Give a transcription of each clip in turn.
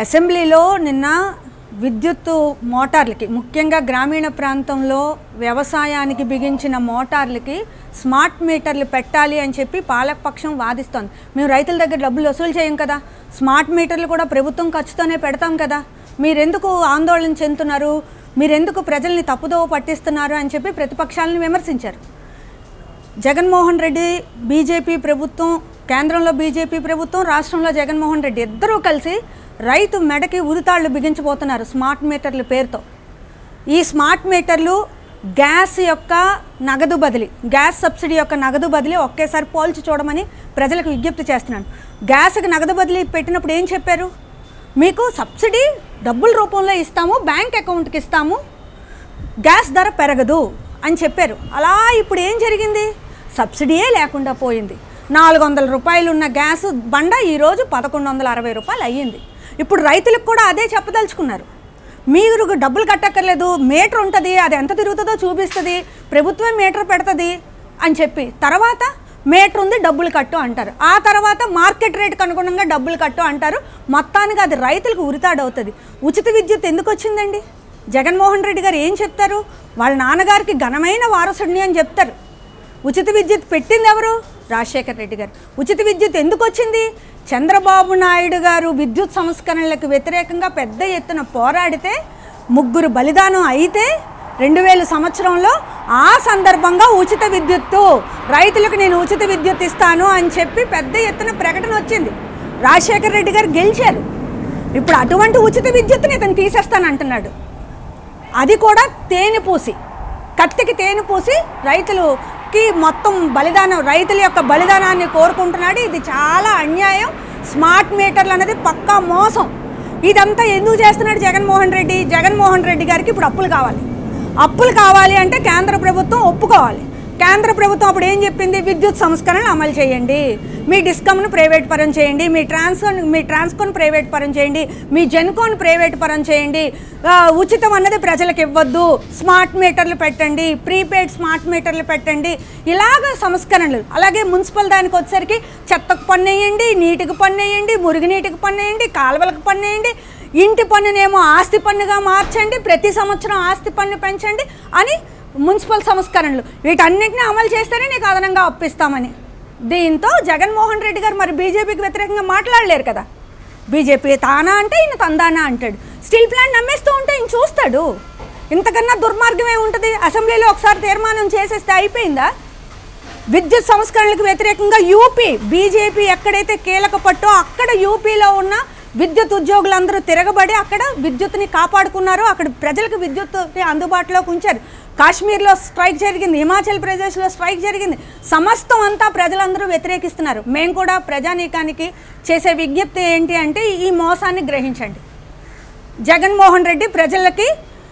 అసెంబ్లీలో నిన్న విద్యుత్ మోటార్లకి ముఖ్యంగా గ్రామీణ ప్రాంతంలో వ్యవసాయానికి బిగించిన మోటార్లకి స్మార్ట్ మీటర్లు పెట్టాలి అని చెప్పి పాలకపక్షం వాదిస్తోంది మేము రైతుల దగ్గర డబ్బులు వసూలు చేయం కదా స్మార్ట్ మీటర్లు కూడా ప్రభుత్వం ఖర్చుతోనే పెడతాం కదా మీరెందుకు ఆందోళన చెందుతున్నారు మీరెందుకు ప్రజల్ని తప్పుదోవ పట్టిస్తున్నారు అని చెప్పి ప్రతిపక్షాలను విమర్శించారు జగన్మోహన్ రెడ్డి బీజేపీ ప్రభుత్వం కేంద్రంలో బీజేపీ ప్రభుత్వం రాష్ట్రంలో జగన్మోహన్ రెడ్డి ఇద్దరూ కలిసి రైతు మెడకి ఉరితాళ్లు బిగించబోతున్నారు స్మార్ట్ మీటర్ల పేరుతో ఈ స్మార్ట్ మీటర్లు గ్యాస్ యొక్క నగదు బదిలీ గ్యాస్ సబ్సిడీ యొక్క నగదు బదిలీ ఒకేసారి పోల్చి చూడమని ప్రజలకు విజ్ఞప్తి చేస్తున్నాను గ్యాస్కి నగదు బదిలీ పెట్టినప్పుడు ఏం చెప్పారు మీకు సబ్సిడీ డబ్బుల రూపంలో ఇస్తాము బ్యాంక్ అకౌంట్కి ఇస్తాము గ్యాస్ ధర పెరగదు అని చెప్పారు అలా ఇప్పుడు ఏం జరిగింది సబ్సిడీయే లేకుండా పోయింది నాలుగు వందల రూపాయలు ఉన్న గ్యాస్ బండ ఈరోజు పదకొండు వందల అరవై రూపాయలు అయ్యింది ఇప్పుడు రైతులకు కూడా అదే చెప్పదలుచుకున్నారు మీరు డబ్బులు కట్టక్కర్లేదు మీటర్ ఉంటుంది అది ఎంత తిరుగుతుందో చూపిస్తుంది ప్రభుత్వమే మీటర్ పెడుతుంది అని చెప్పి తర్వాత మీటర్ ఉంది డబ్బులు కట్టు అంటారు ఆ తర్వాత మార్కెట్ రేటుకు అనుగుణంగా డబ్బులు కట్టు అంటారు మొత్తానికి అది రైతులకు ఉరితాడవుతుంది ఉచిత విద్యుత్ ఎందుకు వచ్చిందండి జగన్మోహన్ రెడ్డి గారు ఏం చెప్తారు వాళ్ళ నాన్నగారికి ఘనమైన వారసుడిని అని చెప్తారు ఉచిత విద్యుత్ పెట్టింది ఎవరు రాజశేఖర్ రెడ్డి గారు ఉచిత విద్యుత్ ఎందుకు వచ్చింది చంద్రబాబు నాయుడు గారు విద్యుత్ సంస్కరణలకు వ్యతిరేకంగా పెద్ద ఎత్తున పోరాడితే ముగ్గురు బలిదానం అయితే రెండు వేల సంవత్సరంలో ఆ సందర్భంగా ఉచిత విద్యుత్తు రైతులకు నేను ఉచిత విద్యుత్ ఇస్తాను అని చెప్పి పెద్ద ఎత్తున ప్రకటన వచ్చింది రాజశేఖర్ రెడ్డి గారు గెలిచారు ఇప్పుడు అటువంటి ఉచిత విద్యుత్తుని ఇతను తీసేస్తానంటున్నాడు అది కూడా తేనె పూసి కత్తికి తేనె పూసి రైతులకి మొత్తం బలిదానం రైతుల యొక్క బలిదానాన్ని కోరుకుంటున్నాడు ఇది చాలా అన్యాయం స్మార్ట్ మీటర్లు అనేది పక్కా మోసం ఇదంతా ఎందుకు చేస్తున్నాడు జగన్మోహన్ రెడ్డి జగన్మోహన్ రెడ్డి గారికి ఇప్పుడు అప్పులు కావాలి అప్పులు కావాలి అంటే కేంద్ర ప్రభుత్వం ఒప్పుకోవాలి కేంద్ర ప్రభుత్వం అప్పుడు ఏం చెప్పింది విద్యుత్ సంస్కరణలు అమలు చేయండి మీ డిస్కమ్ను ప్రైవేట్ పరం చేయండి మీ ట్రాన్స్కోన్ మీ ట్రాన్స్కోన్ ప్రైవేట్ పరం చేయండి మీ జెన్కోన్ ప్రైవేట్ పరం చేయండి ఆ, ఉచితం అన్నది ప్రజలకు ఇవ్వద్దు స్మార్ట్ మీటర్లు పెట్టండి ప్రీపెయిడ్ స్మార్ట్ మీటర్లు పెట్టండి ఇలాగ సంస్కరణలు అలాగే మున్సిపల్ దానికి వచ్చేసరికి చెత్తకు పన్ను వేయండి నీటికి పన్ను వేయండి మురుగునీటికి పన్ను వేయండి కాలువలకు పన్ను వేయండి ఇంటి పన్నునేమో ఆస్తి పన్నుగా మార్చండి ప్రతి సంవత్సరం ఆస్తి పన్ను పెంచండి అని మున్సిపల్ సంస్కరణలు వీటన్నిటిని అమలు చేస్తేనే నీకు అదనంగా అప్పిస్తామని దీంతో జగన్మోహన్ రెడ్డి గారు మరి బీజేపీకి వ్యతిరేకంగా మాట్లాడలేరు కదా బీజేపీ తానా అంటే ఈయన తందానా అంటాడు స్టీల్ ప్లాంట్ నమ్మేస్తూ ఉంటే ఈయన చూస్తాడు ఇంతకన్నా దుర్మార్గమే ఉంటుంది అసెంబ్లీలో ఒకసారి తీర్మానం చేసేస్తే అయిపోయిందా విద్యుత్ సంస్కరణలకు వ్యతిరేకంగా యూపీ బీజేపీ ఎక్కడైతే కీలక పట్టో అక్కడ యూపీలో ఉన్న విద్యుత్ ఉద్యోగులందరూ తిరగబడి అక్కడ విద్యుత్ని కాపాడుకున్నారు అక్కడ ప్రజలకు విద్యుత్ని అందుబాటులోకి ఉంచారు కాశ్మీర్లో స్ట్రైక్ జరిగింది హిమాచల్ ప్రదేశ్లో స్ట్రైక్ జరిగింది సమస్తం అంతా ప్రజలందరూ వ్యతిరేకిస్తున్నారు మేము కూడా ప్రజానీకానికి చేసే విజ్ఞప్తి ఏంటి అంటే ఈ మోసాన్ని గ్రహించండి జగన్మోహన్ రెడ్డి ప్రజలకి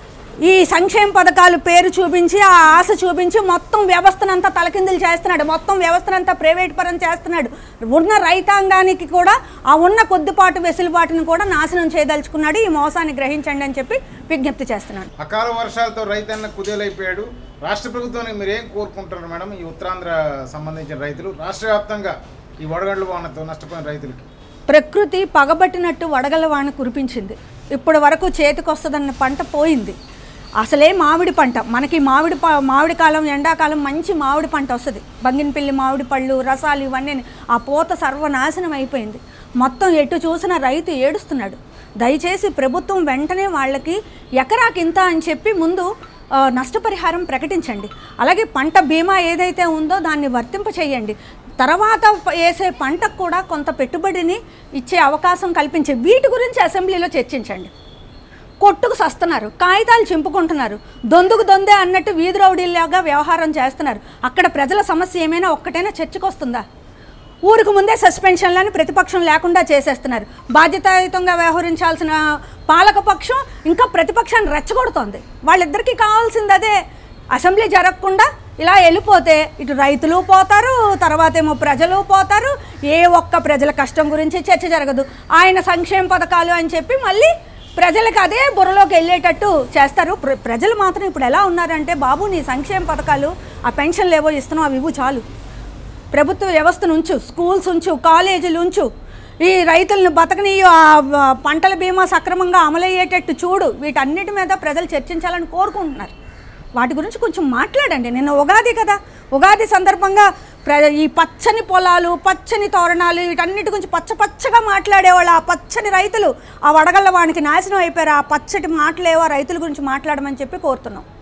ఈ సంక్షేమ పథకాలు పేరు చూపించి ఆ ఆశ చూపించి మొత్తం వ్యవస్థనంతా తలకిందులు చేస్తున్నాడు మొత్తం వ్యవస్థనంతా ప్రైవేట్ పరం చేస్తున్నాడు ఉన్న రైతాంగానికి కూడా ఆ ఉన్న కొద్దిపాటు వెసులుబాటును కూడా నాశనం చేయదలుచుకున్నాడు ఈ మోసాన్ని గ్రహించండి అని చెప్పి విజ్ఞప్తి చేస్తున్నాడు అకాల వర్షాలతో రైతన్న కుదేలైపోయాడు రాష్ట్ర ప్రభుత్వానికి మీరు ఏం కోరుకుంటున్నారు మేడం ఈ ఉత్తరాంధ్ర సంబంధించిన రైతులు రాష్ట్ర వ్యాప్తంగా ఈ వడగండ్ల వానతో నష్టపోయిన రైతులకి ప్రకృతి పగబట్టినట్టు వడగల వాన కురిపించింది ఇప్పటి వరకు చేతికొస్తుందన్న పంట పోయింది అసలే మామిడి పంట మనకి మామిడి ప- మామిడి కాలం ఎండాకాలం మంచి మామిడి పంట వస్తుంది బంగినపిల్లి మామిడి పళ్ళు రసాలు ఇవన్నీ ఆ పూత సర్వనాశనం అయిపోయింది మొత్తం ఎటు చూసినా రైతు ఏడుస్తున్నాడు దయచేసి ప్రభుత్వం వెంటనే వాళ్ళకి ఎకరాకి ఇంత అని చెప్పి ముందు ఆ, నష్టపరిహారం ప్రకటించండి అలాగే పంట బీమా ఏదైతే ఉందో దాన్ని వర్తింప చేయండి తర్వాత ప- వేసే పంటకు కూడా కొంత పెట్టుబడిని ఇచ్చే అవకాశం కల్పించే వీటి గురించి అసెంబ్లీలో చర్చించండి కొట్టుకు సస్తున్నారు కాగితాలు చింపుకుంటున్నారు దొందుకు దొందే అన్నట్టు వీధి రౌడీలాగా వ్యవహారం చేస్తున్నారు అక్కడ ప్రజల సమస్య ఏమైనా ఒక్కటైనా చర్చకు వస్తుందా ఊరికి ముందే సస్పెన్షన్లని ప్రతిపక్షం లేకుండా చేసేస్తున్నారు బాధ్యతాయుతంగా వ్యవహరించాల్సిన పాలకపక్షం ఇంకా ప్రతిపక్షాన్ని రెచ్చగొడుతోంది వాళ్ళిద్దరికీ కావాల్సింది అదే అసెంబ్లీ జరగకుండా ఇలా వెళ్ళిపోతే ఇటు రైతులు పోతారు తర్వాత ఏమో ప్రజలు పోతారు ఏ ఒక్క ప్రజల కష్టం గురించి చర్చ జరగదు ఆయన సంక్షేమ పథకాలు అని చెప్పి మళ్ళీ ప్రజలకు అదే బుర్రలోకి వెళ్ళేటట్టు చేస్తారు ప్ర ప్రజలు మాత్రం ఇప్పుడు ఎలా ఉన్నారంటే బాబు నీ సంక్షేమ పథకాలు ఆ పెన్షన్లు ఏవో ఇస్తున్నావు అవి ఇవ్వు చాలు ప్రభుత్వ వ్యవస్థను ఉంచు స్కూల్స్ ఉంచు కాలేజీలు ఉంచు ఈ రైతులను బతకని ఆ ఆ పంటల బీమా సక్రమంగా అమలయ్యేటట్టు చూడు వీటన్నిటి మీద ప్రజలు చర్చించాలని కోరుకుంటున్నారు వాటి గురించి కొంచెం మాట్లాడండి నిన్న ఉగాది కదా ఉగాది సందర్భంగా ప్ర ఈ పచ్చని పొలాలు పచ్చని తోరణాలు వీటన్నిటి గురించి పచ్చ పచ్చగా మాట్లాడేవాళ్ళు ఆ పచ్చని రైతులు ఆ వడగళ్ళ వానికి నాశనం అయిపోయారు ఆ పచ్చటి మాటలేవో ఆ రైతుల గురించి మాట్లాడమని చెప్పి కోరుతున్నాం